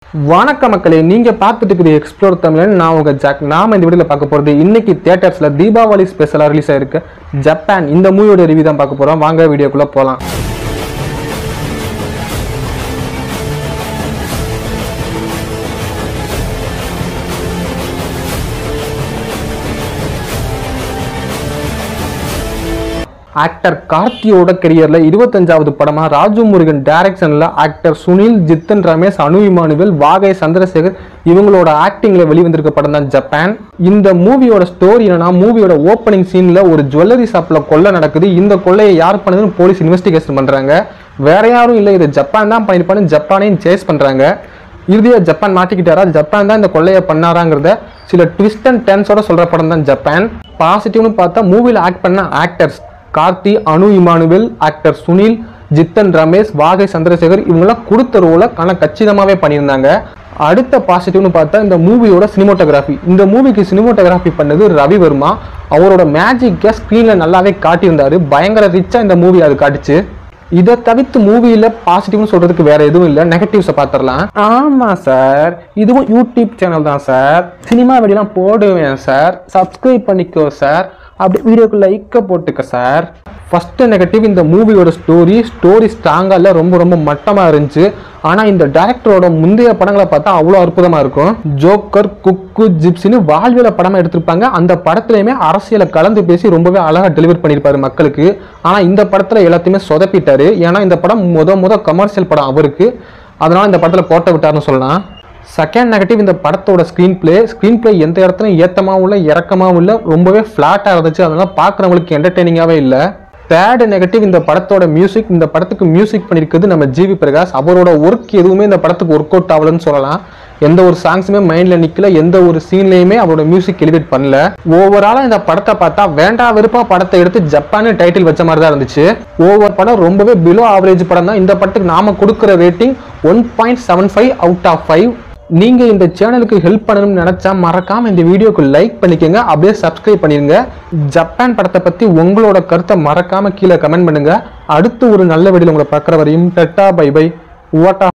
வணக்க மக்களே நீங்க பார்த்துட்டு இருக்கிற எக்ஸ்ப்ளோர் தமிழன் நான் உங்க ஜாக் நாம இந்த வீடியோல பார்க்க போறது இன்னைக்கு தியேட்டர்ஸ்ல தீபாவளி ஸ்பெஷலா ரிலீஸ் ஆயிருக்கு ஜப்பான் இந்த மூவியோட ரிவ்யூ தான் பார்க்க போறோம் வாங்க வீடியோக்குள்ள போலாம் ஆக்டர் கார்த்தியோட கெரியர்ல இருபத்தஞ்சாவது படமா ராஜு முருகன் டைரக்ஷன்ல ஆக்டர் சுனில் ஜித்தன் ரமேஷ் அனு இமானுவேல் வாகை சந்திரசேகர் இவங்களோட ஆக்டிங்ல வெளிவந்திருக்க படம் தான் ஜப்பான் இந்த மூவியோட ஸ்டோரி என்னன்னா மூவியோட ஓப்பனிங் சீன்ல ஒரு ஜுவல்லரி ஷாப்ல கொள்ளை நடக்குது இந்த கொள்ளையை யார் பண்ணதுன்னு போலீஸ் இன்வெஸ்டிகேஷன் பண்றாங்க வேற யாரும் இல்லை இது ஜப்பான் தான் பண்ணிருப்பான்னு ஜப்பானையும் சேஸ் பண்றாங்க இறுதியா ஜப்பான் மாட்டிக்கிட்டாரா ஜப்பான் தான் இந்த கொள்ளையை பண்ணாராங்கிறத சில ட்விஸ்ட் அண்ட் டென்ஸோட சொல்ற படம் தான் ஜப்பான் பாசிட்டிவ்னு பார்த்தா மூவில ஆக்ட் பண்ண ஆக்டர்ஸ் கார்த்தி அனு இமானுவேல் ஆக்டர் சுனில் ஜித்தன் ரமேஷ் வாகை சந்திரசேகர் இவங்கெல்லாம் கொடுத்த ரோலை கன கச்சிதமாகவே பண்ணியிருந்தாங்க அடுத்த பாசிட்டிவ்னு பார்த்தா இந்த மூவியோட சினிமோட்டோகிராஃபி இந்த மூவிக்கு சினிமோட்டோகிராஃபி பண்ணது ரவிவர்மா அவரோட மேஜிக்கை ஸ்க்ரீனில் நல்லாவே காட்டியிருந்தாரு பயங்கர ரிச்சாக இந்த மூவி அது காட்டுச்சு இதை தவிர்த்து மூவியில் பாசிட்டிவ்னு சொல்றதுக்கு வேற எதுவும் இல்லை நெகட்டிவ்ஸை பார்த்துடலாம் ஆமாம் சார் இதுவும் யூடியூப் சேனல் தான் சார் சினிமா வீடியோலாம் போடுவேன் சார் சப்ஸ்கிரைப் பண்ணிக்கோ சார் அப்படி வீடியோக்கு லைக்கை போட்டுக்க சார் ஃபர்ஸ்ட் நெகட்டிவ் இந்த மூவியோட ஸ்டோரி ஸ்டோரி ஸ்ட்ராங்காக இல்லை ரொம்ப ரொம்ப மட்டமாக இருந்துச்சு ஆனால் இந்த டேரக்டரோட முந்தைய படங்களை பார்த்தா அவ்வளோ அற்புதமாக இருக்கும் ஜோக்கர் குக்கு ஜிப்ஸின்னு வாழ்வியல படமாக எடுத்திருப்பாங்க அந்த படத்துலையுமே அரசியலை கலந்து பேசி ரொம்பவே அழகாக டெலிவர் பண்ணியிருப்பாரு மக்களுக்கு ஆனால் இந்த படத்தில் எல்லாத்தையுமே சொதப்பிட்டாரு ஏன்னா இந்த படம் முத முத கமர்ஷியல் படம் அவருக்கு அதனால இந்த படத்தில் கோட்டை விட்டாருன்னு சொல்லலாம் செகண்ட் நெகட்டிவ் இந்த படத்தோட ஸ்க்ரீன் பிளே ஸ்க்ரீன் பிளே எந்த இடத்துலையும் ஏத்தமாவும் இல்லை இறக்கமாவும் இல்லை ரொம்பவே ஃப்ளாட்டாக இருந்துச்சு அதனால பார்க்குறவங்களுக்கு என்டர்டெய்னிங்காகவே இல்லை தேர்ட் நெகட்டிவ் இந்த படத்தோட மியூசிக் இந்த படத்துக்கு மியூசிக் பண்ணியிருக்கிறது நம்ம ஜிவி பிரகாஷ் அவரோட ஒர்க் எதுவுமே இந்த படத்துக்கு ஒர்க் அவுட் ஆகலன்னு சொல்லலாம் எந்த ஒரு சாங்ஸுமே மைண்டில் நிற்கல எந்த ஒரு சீன்லையுமே அவரோட மியூசிக் எலிவேட் பண்ணல ஓவராலாக இந்த படத்தை பார்த்தா வேண்டா வெறுப்பா படத்தை எடுத்து ஜப்பானு டைட்டில் வச்ச மாதிரி தான் இருந்துச்சு ஓவர் படம் ரொம்பவே பிலோ ஆவரேஜ் படம் தான் இந்த படத்துக்கு நாம கொடுக்குற rating one point seven five out of five நீங்க இந்த சேனலுக்கு ஹெல்ப் பண்ணணும்னு நினைச்சா மறக்காம இந்த வீடியோக்கு லைக் பண்ணிக்கோங்க அப்படியே சப்ஸ்கிரைப் பண்ணிருங்க ஜப்பான் படத்தை பத்தி உங்களோட கருத்தை மறக்காம கீழே கமெண்ட் பண்ணுங்க அடுத்து ஒரு நல்ல வீடியோ உங்களை பார்க்குற வரையும் டட்டா பை பை வாட்டா